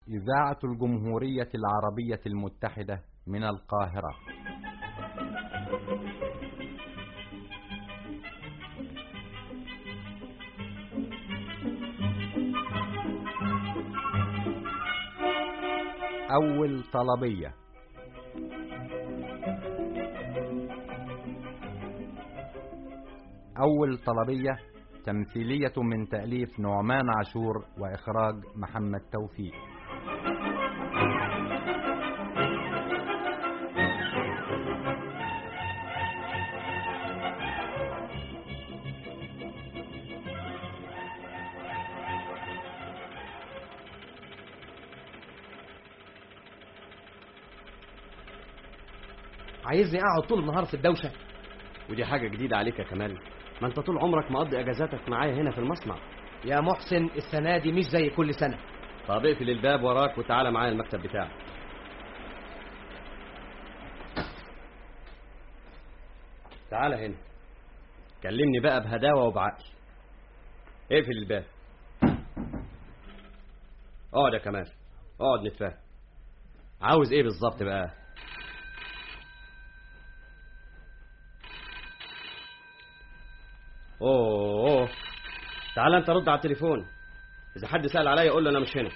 إذاعة الجمهورية العربية المتحدة من القاهرة أول طلبية أول طلبية تمثيلية من تأليف نعمان عاشور وإخراج محمد توفيق عايزني اقعد طول النهار في الدوشه ودي حاجة جديدة عليك يا كمال ما انت طول عمرك مقضي اجازاتك معايا هنا في المصنع يا محسن السنه دي مش زي كل سنه طب اقفل الباب وراك وتعالى معايا المكتب بتاعك تعالى هنا كلمني بقى بهداوة وبعقل اقفل الباب اقعد يا كمال اقعد نتفاهم عاوز ايه بالظبط بقى اوه أوه. تعال انت رد على التليفون اذا حد سأل عليا قول له انا مش هنا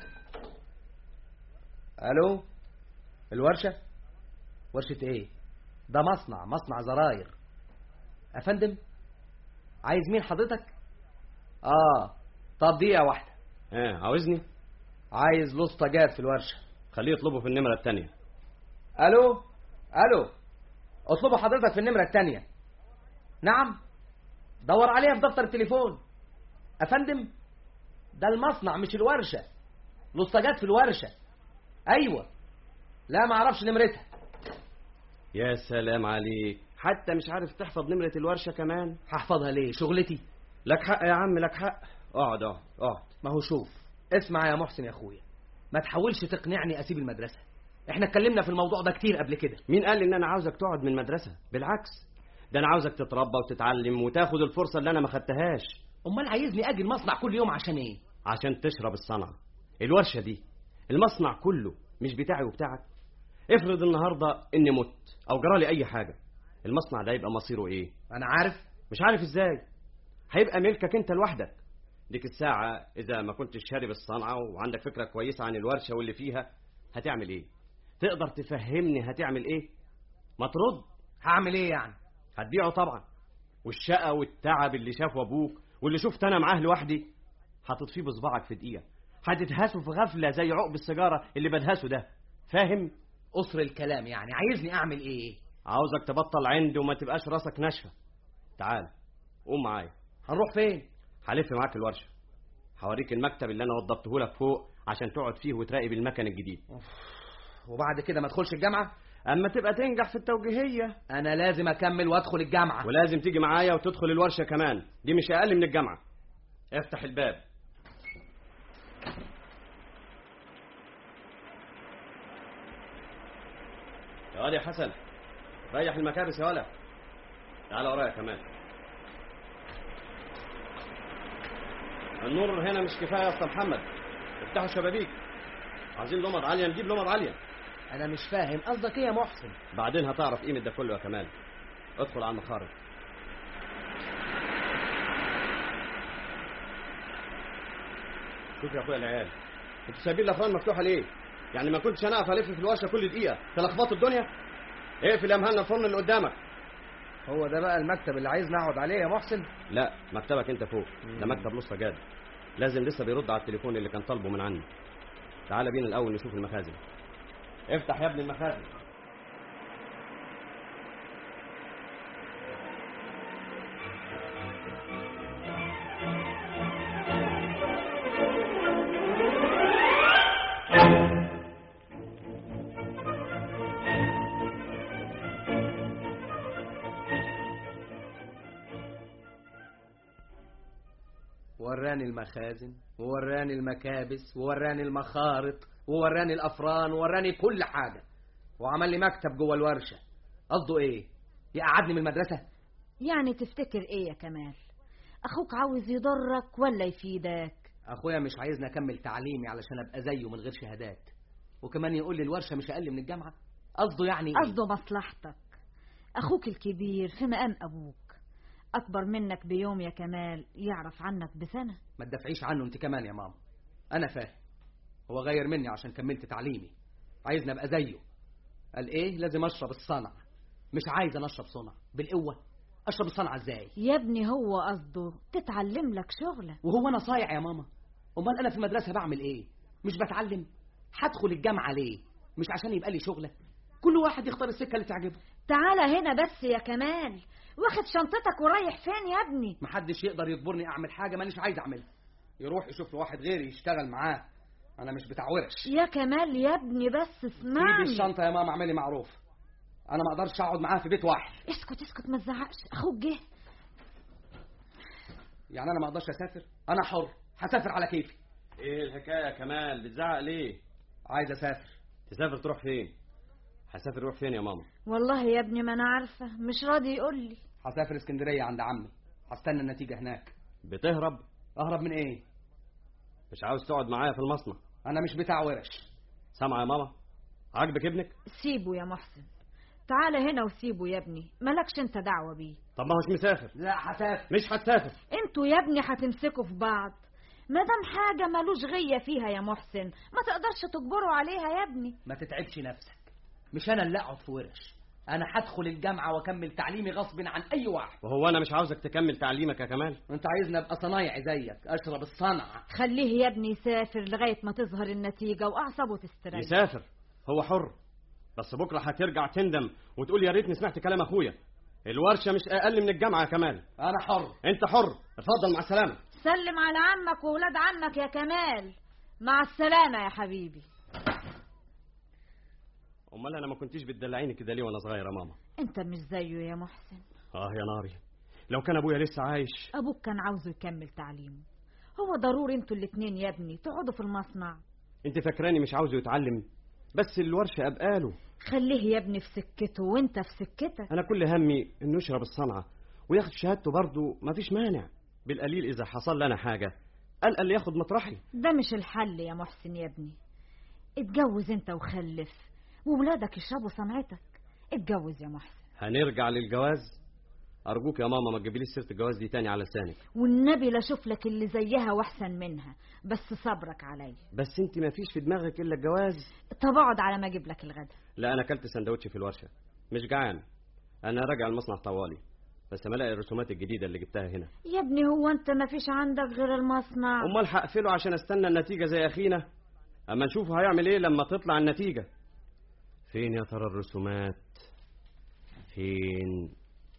الو الورشه ورشه ايه ده مصنع مصنع زراير افندم عايز مين حضرتك اه طب دقيقه واحده اه عاوزني عايز لسطى جاد في الورشه خليه يطلبه في النمرة التانية الو الو اطلبوا حضرتك في النمره الثانيه نعم دور عليها في دفتر التليفون افندم ده المصنع مش الورشه لسطى في الورشه ايوه لا ما اعرفش نمرتها يا سلام عليك حتى مش عارف تحفظ نمرة الورشة كمان هحفظها ليه شغلتي لك حق يا عم لك حق اقعد اقعد اقعد ما هو شوف اسمع يا محسن يا اخويا ما تحاولش تقنعني اسيب المدرسه احنا اتكلمنا في الموضوع ده كتير قبل كده مين قال ان انا عاوزك تقعد من المدرسة بالعكس ده انا عاوزك تتربى وتتعلم وتاخد الفرصة اللي انا ما خدتهاش امال عايزني اجي المصنع كل يوم عشان ايه عشان تشرب الصنعة الورشة دي المصنع كله مش بتاعي وبتاعك افرض النهاردة اني مت او جرالي اي حاجة المصنع ده يبقى مصيره ايه انا عارف مش عارف ازاي هيبقى ملكك انت لوحدك ديك الساعة اذا ما كنتش شارب الصنعة وعندك فكرة كويسة عن الورشة واللي فيها هتعمل ايه تقدر تفهمني هتعمل ايه ما ترد هعمل ايه يعني هتبيعه طبعا والشقة والتعب اللي شافه ابوك واللي شفت انا معاه لوحدي هتطفيه بصباعك في دقيقة هتدهسه في غفلة زي عقب السيجارة اللي بدهسه ده فاهم قصر الكلام يعني عايزني اعمل ايه عاوزك تبطل عندي وما تبقاش راسك ناشفة تعال قوم معايا هنروح فين هلف معاك الورشة هوريك المكتب اللي انا وضبته لك فوق عشان تقعد فيه وتراقب المكن الجديد وبعد كده ما ادخلش الجامعه اما تبقى تنجح في التوجيهية انا لازم اكمل وادخل الجامعه ولازم تيجي معايا وتدخل الورشة كمان دي مش اقل من الجامعة افتح الباب يا واد يا حسن ريح المكابس يا ولا تعال ورايا كمان النور هنا مش كفايه يا اسطى محمد افتحوا الشبابيك عايزين لمض عاليه نجيب لمض عاليه انا مش فاهم قصدك ايه يا محسن بعدين هتعرف قيمه ده كله يا كمال ادخل على المخارج شوف يا اخويا العيال انتوا سايبين الافران مفتوحه ليه يعني ما كنتش انا اقف الف في الورشه كل دقيقه تلخبطوا الدنيا اقفل يا مهنا الفرن اللي قدامك هو ده بقى المكتب اللي عايزني اقعد عليه يا محسن لا مكتبك انت فوق ده مكتب نص جاد لازم لسه بيرد على التليفون اللي كان طالبه من عني تعال بينا الاول نشوف المخازن افتح يا ابني المخازن وراني المخازن ووراني المكابس ووراني المخارط ووراني الافران ووراني كل حاجه وعمل لي مكتب جوه الورشه قصده ايه يقعدني من المدرسه يعني تفتكر ايه يا كمال اخوك عاوز يضرك ولا يفيدك اخويا مش عايزني اكمل تعليمي علشان ابقى زيه من غير شهادات وكمان يقول لي الورشه مش اقل من الجامعه قصده يعني إيه؟ قصده مصلحتك أخوك الكبير في مقام أبوك أكبر منك بيوم يا كمال يعرف عنك بسنة ما تدافعيش عنه انت كمان يا ماما انا فاهم هو غير مني عشان كملت تعليمي عايزني ابقى زيه قال ايه لازم اشرب الصنع مش عايز انا اشرب صنع بالقوه اشرب الصنعه ازاي يا ابني هو قصده تتعلم لك شغلة وهو انا صايع يا ماما امال انا في المدرسه بعمل ايه مش بتعلم هدخل الجامعه ليه مش عشان يبقى لي شغله كل واحد يختار السكه اللي تعجبه تعالى هنا بس يا كمال واخد شنطتك ورايح فين يا ابني محدش يقدر يجبرني اعمل حاجه مانيش عايز اعملها يروح يشوف له واحد غيري يشتغل معاه انا مش بتاع ورش يا كمال يا ابني بس سيبي اسمعني الشنطه يا ماما اعملي معروف انا ما اقدرش اقعد معاه في بيت واحد اسكت اسكت ما تزعقش اخوك جه يعني انا ما اقدرش اسافر انا حر هسافر على كيفي ايه الحكايه يا كمال بتزعق ليه عايز اسافر تسافر تروح فين هسافر روح فين يا ماما والله يا ابني ما انا عارفه مش راضي يقول لي هسافر اسكندريه عند عمي هستنى النتيجه هناك بتهرب اهرب من ايه مش عاوز تقعد معايا في المصنع انا مش بتاع ورش سامعه يا ماما عاجبك ابنك سيبه يا محسن تعالى هنا وسيبه يا ابني مالكش انت دعوه بيه طب ما هوش مسافر لا هسافر مش هتسافر انتوا يا ابني هتمسكوا في بعض ما دام حاجه ملوش غيه فيها يا محسن ما تقدرش تجبروا عليها يا ابني ما تتعبش نفسك مش انا اللي اقعد في ورش انا هدخل الجامعه واكمل تعليمي غصب عن اي واحد وهو انا مش عاوزك تكمل تعليمك يا كمال انت عايزني ابقى صنايعي زيك اشرب الصنعه خليه يا ابني يسافر لغايه ما تظهر النتيجه واعصابه تستريح يسافر هو حر بس بكره هترجع تندم وتقول يا ريتني سمعت كلام اخويا الورشه مش اقل من الجامعه يا كمال انا حر انت حر اتفضل مع السلامه سلم على عمك وولاد عمك يا كمال مع السلامه يا حبيبي امال انا ما كنتيش بتدلعيني كده ليه وانا صغير يا ماما انت مش زيه يا محسن اه يا ناري لو كان ابويا لسه عايش ابوك كان عاوزه يكمل تعليمه هو ضروري انتوا الاتنين يا ابني تقعدوا في المصنع انت فاكراني مش عاوزه يتعلم بس الورشه ابقاله خليه يا ابني في سكته وانت في سكتك انا كل همي انه يشرب الصنعه وياخد شهادته برضه مفيش مانع بالقليل اذا حصل لنا حاجه قال اللي ياخد مطرحي ده مش الحل يا محسن يا ابني اتجوز انت وخلف وولادك يشربوا صنعتك اتجوز يا محسن هنرجع للجواز ارجوك يا ماما ما تجيبليش سيره الجواز دي تاني على لسانك والنبي لا اشوف لك اللي زيها واحسن منها بس صبرك عليا بس انت ما فيش في دماغك الا الجواز طب اقعد على ما اجيب لك الغدا لا انا اكلت سندوتش في الورشه مش جعان انا راجع المصنع طوالي بس ما الاقي الرسومات الجديده اللي جبتها هنا يا ابني هو انت ما فيش عندك غير المصنع امال هقفله عشان استنى النتيجه زي اخينا اما نشوف هيعمل ايه لما تطلع النتيجه فين يا ترى الرسومات فين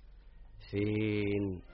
فين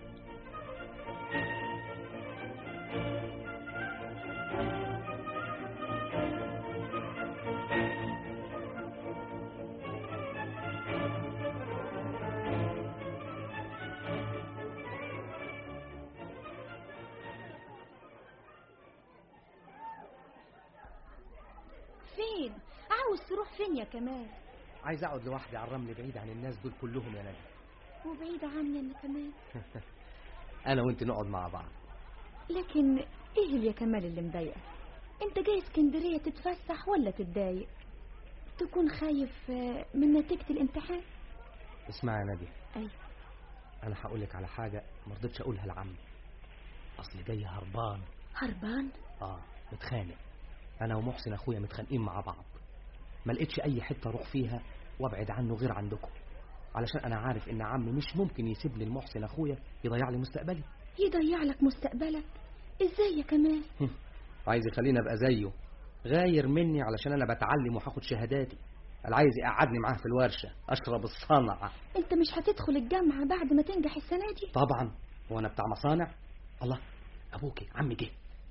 فين عاوز تروح فين يا كمال عايز اقعد لوحدي على الرمل بعيد عن الناس دول كلهم يا نجم وبعيد عني انا كمان انا وانت نقعد مع بعض لكن ايه اللي يا كمال اللي مضايقك انت جاي اسكندريه تتفسح ولا تتضايق تكون خايف آه، من نتيجه الامتحان اسمع يا نادي ايوه انا هقول لك على حاجه ما رضيتش اقولها لعمي اصل جاي هربان هربان اه متخانق انا ومحسن اخويا متخانقين مع بعض ما لقيتش اي حته اروح فيها وابعد عنه غير عندكم علشان انا عارف ان عمي مش ممكن يسيب لي المحسن اخويا يضيع لي مستقبلي يضيع لك مستقبلك ازاي يا كمال عايز يخليني ابقى زيه غاير مني علشان انا بتعلم وهاخد شهاداتي قال عايز يقعدني معاه في الورشه اشرب الصنعه انت مش هتدخل الجامعه بعد ما تنجح السنه دي طبعا وانا بتاع مصانع الله ابوكي عمي جه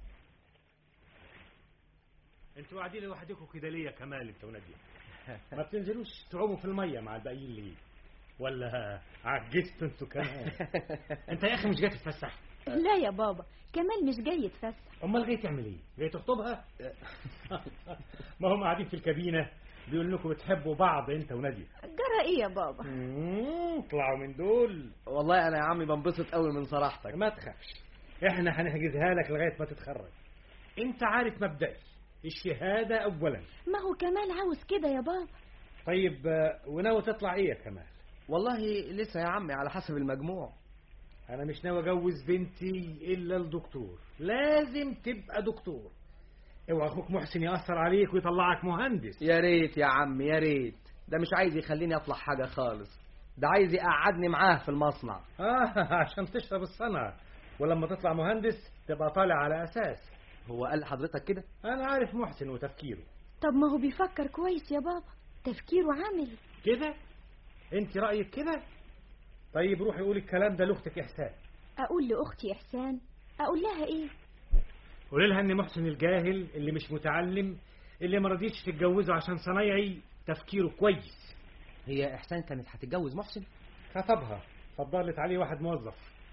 انتوا قاعدين لوحدكم كده ليه يا كمال انت وناديه ما بتنزلوش تعوموا في الميه مع الباقيين ليه ولا عجزتوا انتوا كمان انت يا اخي مش جاي تتفسح لا يا بابا كمال مش جاي يتفسح امال جاي تعمل ايه جاي تخطبها ما هم قاعدين في الكابينه بيقولوا انكم بتحبوا بعض انت وناديه جرى ايه يا بابا مم، اطلعوا من دول والله انا يا عمي بنبسط قوي من صراحتك ما تخافش احنا هنحجزها لك لغايه ما تتخرج انت عارف مبدئي الشهاده اولا ما هو كمال عاوز كده يا بابا طيب آه، وناوي تطلع ايه يا كمال والله لسه يا عمي على حسب المجموع انا مش ناوي اجوز بنتي الا الدكتور لازم تبقى دكتور اوعى اخوك محسن ياثر عليك ويطلعك مهندس يا ريت يا عم يا ريت ده مش عايز يخليني اطلع حاجة خالص ده عايز يقعدني معاه في المصنع اه عشان تشرب الصنعه ولما تطلع مهندس تبقى طالع على اساس هو قال لحضرتك كده انا عارف محسن وتفكيره طب ما هو بيفكر كويس يا بابا تفكيره عملي كده انت رايك كده طيب روحي قولي الكلام ده لاختك احسان اقول لاختي احسان اقول لها ايه قولي لها ان محسن الجاهل اللي مش متعلم اللي ما رضيتش تتجوزه عشان صنايعي تفكيره كويس هي احسان كانت هتتجوز محسن خطبها فضلت عليه واحد موظف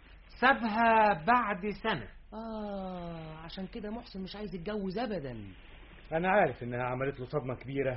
سابها بعد سنة اه عشان كده محسن مش عايز يتجوز ابدا أنا عارف إنها عملت له صدمة كبيرة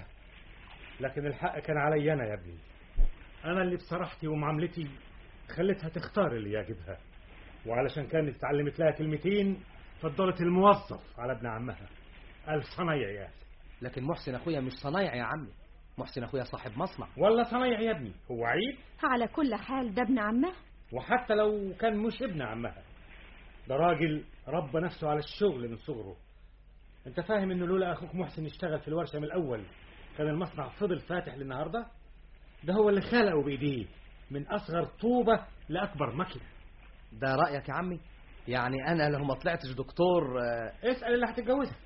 لكن الحق كان علي أنا يا ابني أنا اللي بصراحتي ومعاملتي خليتها تختار اللي يعجبها وعلشان كانت اتعلمت لها كلمتين فضلت الموظف على ابن عمها قال صنايعي يعني لكن محسن اخويا مش صنايعي يا عمي محسن اخويا صاحب مصنع ولا صنايعي يا ابني هو عيب على كل حال ده ابن عمها وحتى لو كان مش ابن عمها ده راجل ربى نفسه على الشغل من صغره انت فاهم انه لولا اخوك محسن يشتغل في الورشه من الاول كان المصنع فضل فاتح للنهارده ده هو اللي خلقه بايديه من اصغر طوبه لاكبر مكنه ده رايك يا عمي يعني انا لو ما طلعتش دكتور آه، اسال اللي هتتجوزك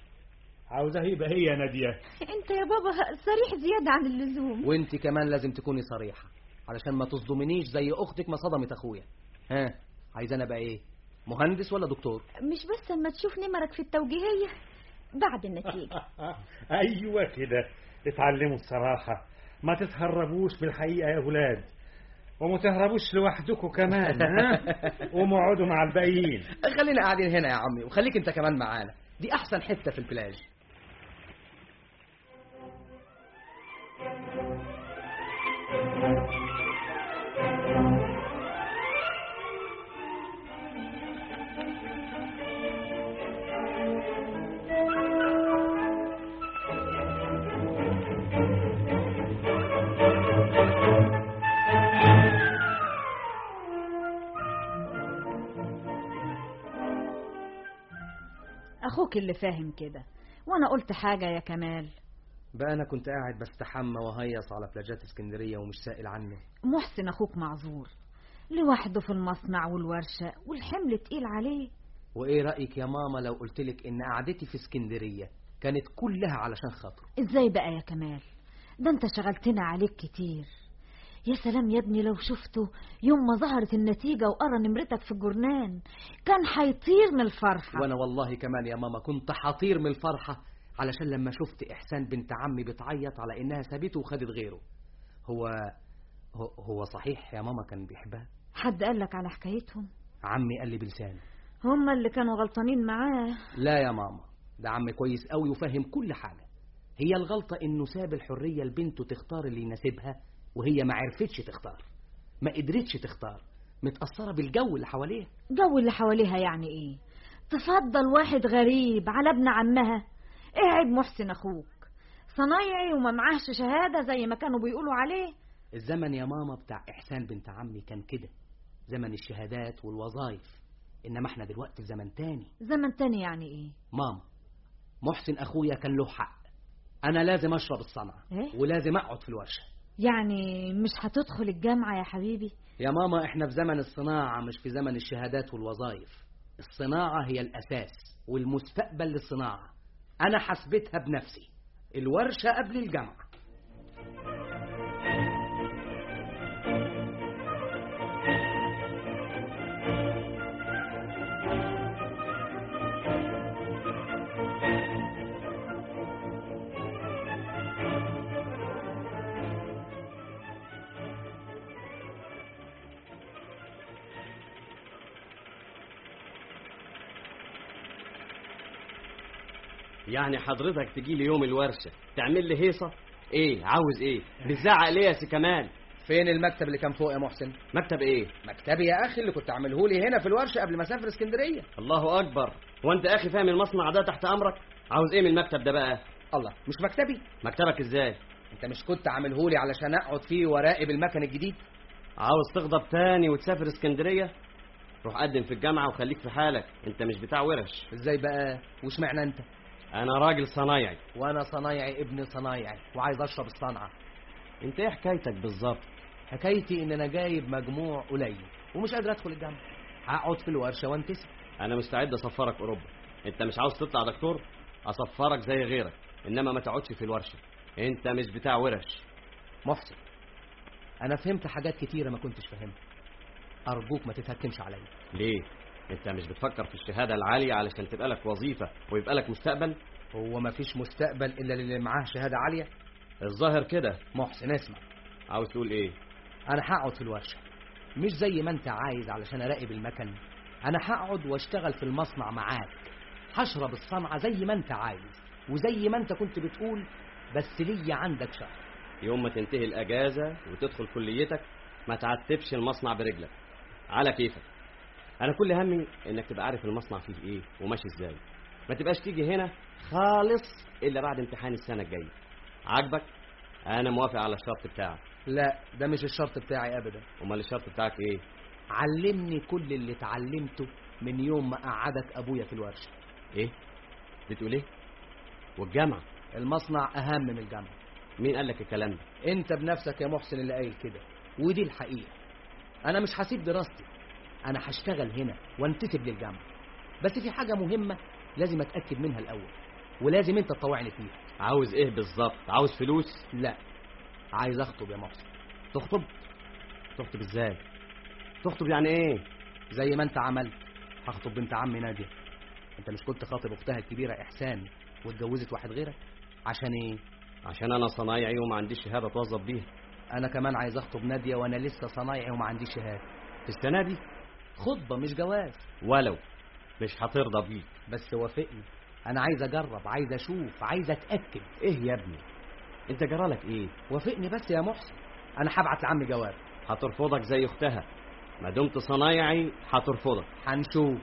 عاوزاه يبقى هي يا ناديه انت يا بابا صريح زيادة عن اللزوم وانت كمان لازم تكوني صريحه علشان ما تصدمنيش زي اختك ما صدمت اخويا ها عايز انا بقى ايه مهندس ولا دكتور مش بس اما تشوف نمرك في التوجيهية بعد النتيجة ايوه كده اتعلموا الصراحه ما تتهربوش بالحقيقه يا اولاد وما تهربوش لوحدكم كمان ها قوموا اقعدوا مع الباقيين خلينا قاعدين هنا يا عمي وخليك انت كمان معانا دي احسن حته في البلاج اخوك اللي فاهم كده وانا قلت حاجة يا كمال بقى انا كنت قاعد بستحمى وهيص على بلاجات اسكندريه ومش سائل عنه محسن اخوك معذور لوحده في المصنع والورشة والحمل تقيل عليه وايه رايك يا ماما لو قلت لك ان قعدتي في اسكندريه كانت كلها علشان خاطره ازاي بقى يا كمال ده انت شغلتنا عليك كتير يا سلام يا ابني لو شفته يوم ما ظهرت النتيجة وقرا نمرتك في الجرنان كان هيطير من الفرحة وانا والله كمان يا ماما كنت حطير من الفرحه علشان لما شفت احسان بنت عمي بتعيط على انها سابته وخدت غيره هو هو, هو صحيح يا ماما كان بيحبها حد قالك على حكايتهم عمي قال لي بلسانه هما اللي كانوا غلطانين معاه لا يا ماما ده عم كويس قوي وفاهم كل حاجه هي الغلطه انه ساب الحريه لبنته تختار اللي يناسبها وهي ما عرفتش تختار ما قدرتش تختار متاثره بالجو اللي حواليها جو اللي حواليها يعني ايه تفضل واحد غريب على ابن عمها قاعد محسن اخوك صنايعي وما معهش شهادة زي ما كانوا بيقولوا عليه الزمن يا ماما بتاع إحسان بنت عمي كان كده زمن الشهادات والوظائف إنما إحنا دلوقتي في زمن تاني زمن تاني يعني ايه ماما محسن أخويا كان له حق أنا لازم أشرب الصنعة إيه؟ ولازم أقعد في الورشة يعني مش هتدخل الجامعة يا حبيبي يا ماما إحنا في زمن الصناعة مش في زمن الشهادات والوظائف الصناعة هي الأساس والمستقبل للصناعة أنا حسبتها بنفسي الورشة قبل الجامعة يعني حضرتك تجي لي يوم الورشة تعمل لي هيصة ايه عاوز ايه بتزعق ليه يا سي كمال فين المكتب اللي كان فوق يا محسن مكتب ايه مكتبي يا اخي اللي كنت عامله لي هنا في الورشه قبل ما اسافر اسكندريه الله اكبر هو انت اخي فاهم المصنع ده تحت امرك عاوز ايه من المكتب ده بقى الله مش مكتبي مكتبك ازاي انت مش كنت عامله لي علشان اقعد فيه وراقب المكن الجديد عاوز تغضب تاني وتسافر اسكندريه روح قدم في الجامعه وخليك في حالك انت مش بتاع ورش ازاي بقى واشمعنى انت انا راجل صنايعي وانا صنايعي ابن صنايعي وعايز اشرب الصنعه انت ايه حكايتك بالظبط حكايتي ان انا جايب مجموع قليل ومش قادر ادخل الجامعه هقعد في الورشه وانتسب انا مستعد اسفرك اوروبا انت مش عاوز تطلع دكتور اصفرك زي غيرك انما ما تقعدش في الورشه انت مش بتاع ورش محسن انا فهمت حاجات كتيره ما كنتش فاهمها ارجوك ما تتهكمش عليا ليه انت مش بتفكر في الشهاده العاليه علشان تبقى لك وظيفه ويبقى لك مستقبل هو ما فيش مستقبل الا للي معاه شهاده عاليه الظاهر كده محسن اسمع عاوز تقول ايه انا هقعد في الورشه مش زي ما انت عايز علشان اراقب المكن انا هقعد واشتغل في المصنع معاك هشرب الصنعه زي ما انت عايز وزي ما انت كنت بتقول بس ليا عندك شهر يوم ما تنتهي الاجازه وتدخل كليتك ما تعتبش المصنع برجلك على كيفك انا كل همي انك تبقى عارف المصنع فيه ايه وماشي ازاي ما تبقاش تيجي هنا خالص الا بعد امتحان السنه الجايه عاجبك انا موافق على الشرط بتاعك لا ده مش الشرط بتاعي ابدا امال الشرط بتاعك ايه علمني كل اللي اتعلمته من يوم ما قعدك ابويا في الورشه ايه بتقول ايه والجامعه المصنع اهم من الجامعه مين قال لك الكلام ده انت بنفسك يا محسن اللي قايل كده ودي الحقيقه انا مش هسيب دراستي انا هشتغل هنا وانتسب للجامعه بس في حاجه مهمه لازم اتاكد منها الاول ولازم انت تطوعني فيها عاوز ايه بالظبط عاوز فلوس لا عايز اخطب يا محسن تخطب تخطب ازاي تخطب يعني ايه زي ما انت عملت هخطب بنت عمي ناديه انت مش كنت خاطب اختها الكبيره احسان واتجوزت واحد غيرك عشان ايه عشان انا صنايعي وما عنديش شهاده اتوظف بيها انا كمان عايز اخطب ناديه وانا لسه صنايعي وما عنديش شهاده السنه دي خطبه مش جواز ولو مش هترضى بيك بس وافقني انا عايز اجرب عايز اشوف عايز اتاكد ايه يا ابني انت جرالك ايه وافقني بس يا محسن انا هبعت لعمي جواب هترفضك زي اختها ما دمت صنايعي هترفضك هنشوف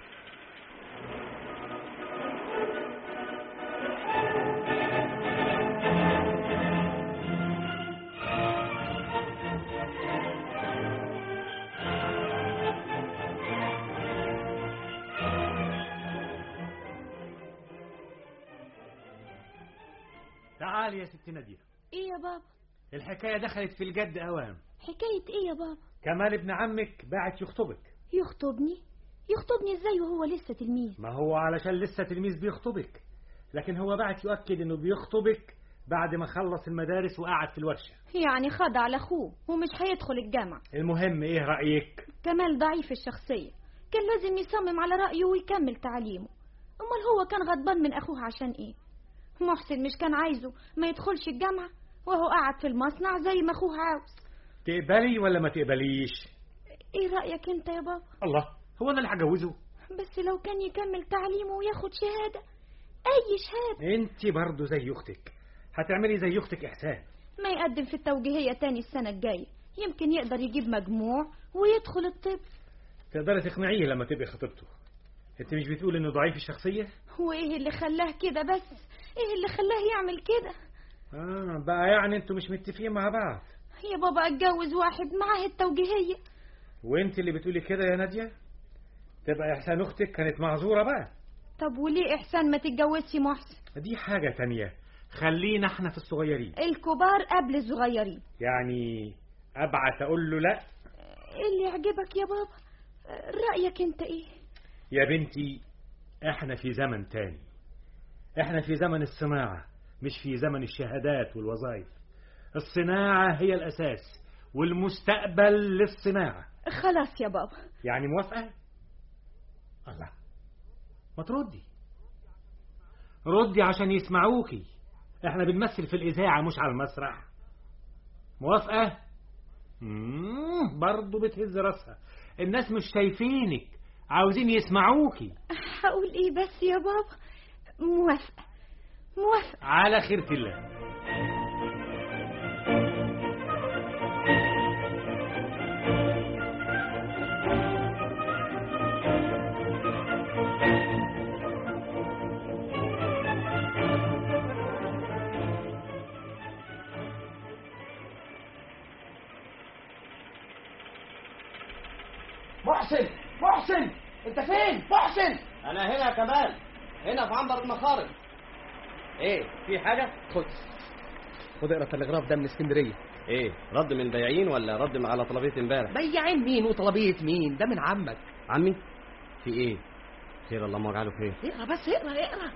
تعالي يا ست نادية ايه يا بابا الحكاية دخلت في الجد أوام حكاية ايه يا بابا كمال ابن عمك باعت يخطبك يخطبني يخطبني ازاي وهو لسه تلميذ ما هو علشان لسه تلميذ بيخطبك لكن هو بعت يؤكد انه بيخطبك بعد ما خلص المدارس وقعد في الورشة يعني خضع لاخوه ومش هيدخل الجامعة المهم ايه رأيك كمال ضعيف الشخصية كان لازم يصمم على رأيه ويكمل تعليمه امال هو كان غضبان من اخوه عشان ايه محسن مش كان عايزه ما يدخلش الجامعة وهو قاعد في المصنع زي ما اخوه عاوز تقبلي ولا ما تقبليش ايه رأيك انت يا بابا الله هو انا اللي هجوزه بس لو كان يكمل تعليمه وياخد شهادة اي شهادة انت برضه زي اختك هتعملي زي اختك احسان ما يقدم في التوجيهية تاني السنة الجاية يمكن يقدر يجيب مجموع ويدخل الطب تقدري تقنعيه لما تبقي خطيبته انت مش بتقول انه ضعيف الشخصية وايه اللي خلاه كده بس ايه اللي خلاه يعمل كده اه بقى يعني انتوا مش متفقين مع بعض يا بابا اتجوز واحد معاه التوجيهية وانت اللي بتقولي كده يا نادية تبقى احسان اختك كانت معذورة بقى طب وليه احسان ما تتجوزش محسن دي حاجة تانية خلينا احنا في الصغيرين الكبار قبل الصغيرين يعني ابعت اقول له لا ايه اللي يعجبك يا بابا رأيك انت ايه يا بنتي احنا في زمن تاني احنا في زمن الصناعة مش في زمن الشهادات والوظائف الصناعة هي الأساس والمستقبل للصناعة خلاص يا بابا يعني موافقة؟ الله ما تردي ردي عشان يسمعوكي احنا بنمثل في الإذاعة مش على المسرح موافقة؟ مم، برضه بتهز راسها الناس مش شايفينك عاوزين يسمعوكي هقول ايه بس يا بابا موافقة موافقة على خيرة الله محسن محسن انت فين محسن انا هنا يا كمال هنا في عنبر المخارج ايه في حاجه خد خد اقرا التلغراف ده من اسكندريه ايه رد من بياعين ولا رد على طلبيه امبارح بياعين مين وطلبيه مين ده من عمك عمي في ايه خير اللهم اجعله خير اقرا بس اقرا اقرا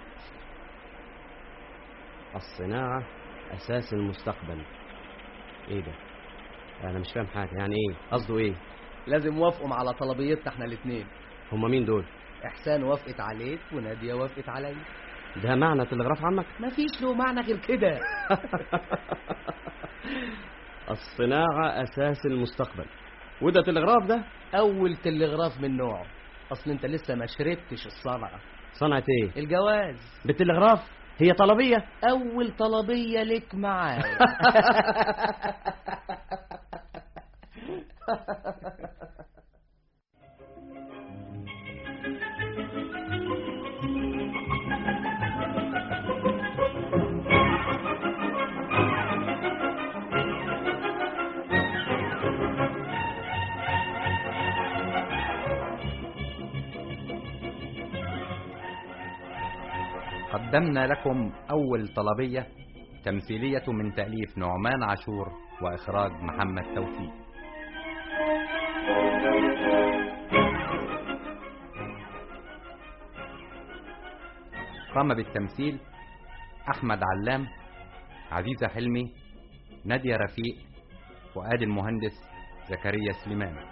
الصناعه اساس المستقبل ايه ده انا مش فاهم حاجه يعني ايه قصده ايه لازم وافقوا على طلبيتنا احنا الاثنين هما مين دول احسان وافقت عليك وناديه وافقت عليا ده معنى تلغراف عمك مفيش له معنى غير كده الصناعه اساس المستقبل وده تلغراف ده اول تلغراف من نوعه اصل انت لسه ما شربتش الصنعه صنعت ايه الجواز بالتلغراف هي طلبيه اول طلبيه لك معايا قدمنا لكم أول طلبية تمثيلية من تأليف نعمان عاشور وإخراج محمد توفيق قام بالتمثيل أحمد علام عزيزة حلمي نادية رفيق فؤاد المهندس زكريا سليمان